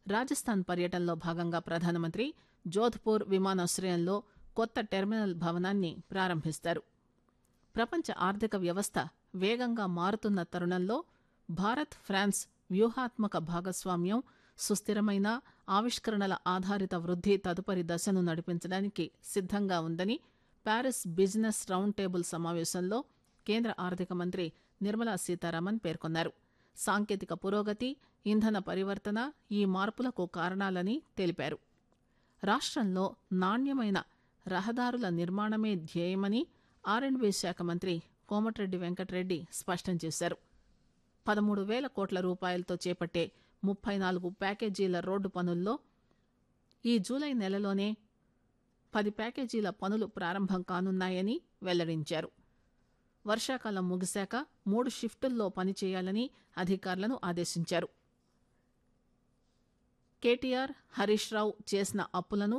రాజస్థాన్ పర్యటనలో భాగంగా ప్రధానమంత్రి జోధ్పూర్ విమానాశ్రయంలో కొత్త టెర్మినల్ భవనాన్ని ప్రారంభిస్తారు ప్రపంచ ఆర్థిక వ్యవస్థ వేగంగా మారుతున్న తరుణంలో భారత్ ఫ్రాన్స్ వ్యూహాత్మక భాగస్వామ్యం సుస్థిరమైన ఆవిష్కరణల ఆధారిత వృద్ధి తదుపరి దశను నడిపించడానికి సిద్దంగా ఉందని ప్యారిస్ బిజినెస్ రౌండ్ టేబుల్ సమావేశంలో కేంద్ర ఆర్థిక మంత్రి నిర్మలా సీతారామన్ పేర్కొన్నారు సాంకేతిక పురోగతి ఇంధన పరివర్తన ఈ మార్పులకు కారణాలని తెలిపారు రాష్ట్రంలో నాణ్యమైన రహదారుల నిర్మాణమే ధ్యేయమని ఆర్ఎండ్బీ శాఖ మంత్రి కోమటిరెడ్డి వెంకటరెడ్డి స్పష్టం చేశారు పదమూడు వేల కోట్ల రూపాయలతో చేపట్టే ముప్పై నాలుగు ప్యాకేజీల రోడ్డు పనుల్లో ఈ జూలై నెలలోనే పది ప్యాకేజీల పనులు ప్రారంభం కానున్నాయని వెల్లడించారు వర్షాకాలం ముగిశాక మూడు షిఫ్టుల్లో పనిచేయాలని అధికారులను ఆదేశించారు కేటీఆర్ హరీష్ రావు చేసిన అప్పులను